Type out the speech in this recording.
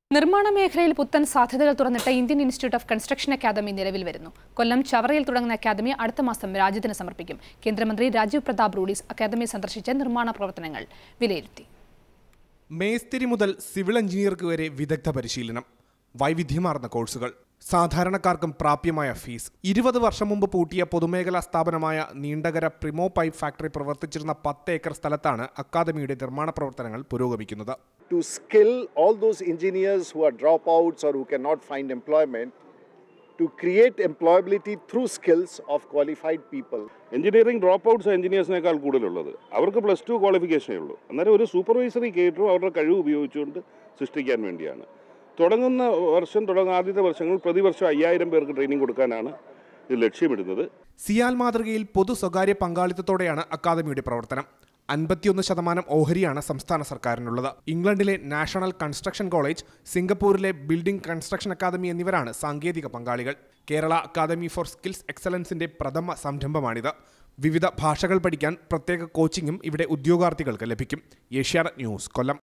നിർമ്മാണ മേഖലയിൽ പുത്തൻ സാധ്യതകൾ തുറന്നിട്ട് Indian institute of construction academy നിലവിൽ വരുന്നു കൊല്ലം ചവറയിൽ തുടങ്ങുന്ന അക്കാദമി അടുത്ത മാസം രാജ്യത്തിന് സമർപ്പിക്കും കേന്ദ്രമന്ത്രി രാജീവ് പ്രതാപ് റൂഡീസ് അക്കാദമി സന്ദർശിച്ച് നിർമ്മാണ പ്രവർത്തനങ്ങൾ വിലയിരുത്തി മേസ്തിരി മുതൽ സിവിൽ എഞ്ചിനീയർക്ക് വരെ വിദഗ്ധ പരിശീലനം വൈവിധ്യമാർന്ന കോഴ്സുകൾ സാധാരണക്കാർക്കും പ്രാപ്യമായ ഫീസ് ഇരുപത് വർഷം മുമ്പ് പൂട്ടിയ പൊതുമേഖലാ സ്ഥാപനമായ നീണ്ടകര പ്രിമോ പൈപ്പ് ഫാക്ടറി പ്രവർത്തിച്ചിരുന്ന പത്ത് ഏക്കർ സ്ഥലത്താണ് അക്കാദമിയുടെ നിർമ്മാണ പ്രവർത്തനങ്ങൾ പുരോഗമിക്കുന്നത് to skill all those engineers who are dropouts or who cannot find employment to create employability through skills of qualified people. Engineering dropouts എഞ്ചിനീയേഴ്സിനേക്കാൾ കൂടുതലുള്ളത് അവർക്ക് പ്ലസ് ടു ക്വാളിഫിക്കേഷനേ ഉള്ളൂ അന്നേരം ഒരു സൂപ്പർവൈസറി കേറ്ററും അവരുടെ കഴിവ് ഉപയോഗിച്ചുകൊണ്ട് സൃഷ്ടിക്കാൻ വേണ്ടിയാണ് തുടങ്ങുന്ന വർഷം തുടങ്ങുന്ന ആദ്യത്തെ വർഷങ്ങൾ പ്രതിവർഷം അയ്യായിരം പേർക്ക് ട്രെയിനിങ് കൊടുക്കാനാണ് ഇത് ലക്ഷ്യമിടുന്നത് സിയാൽ മാതൃകയിൽ പൊതു സ്വകാര്യ പങ്കാളിത്തത്തോടെയാണ് അക്കാദമിയുടെ പ്രവർത്തനം അൻപത്തിയൊന്ന് ശതമാനം ഓഹരിയാണ് സംസ്ഥാന സർക്കാരിനുള്ളത് ഇംഗ്ലണ്ടിലെ നാഷണൽ കൺസ്ട്രക്ഷൻ കോളേജ് സിംഗപ്പൂരിലെ ബിൽഡിംഗ് കൺസ്ട്രക്ഷൻ അക്കാദമി എന്നിവരാണ് സാങ്കേതിക പങ്കാളികൾ കേരള അക്കാദമി ഫോർ സ്കിൽസ് എക്സലൻസിന്റെ പ്രഥമ സംരംഭമാണിത് വിവിധ ഭാഷകൾ പഠിക്കാൻ പ്രത്യേക കോച്ചിങ്ങും ഇവിടെ ഉദ്യോഗാർത്ഥികൾക്ക് ലഭിക്കും ഏഷ്യാനെറ്റ് ന്യൂസ് കൊല്ലം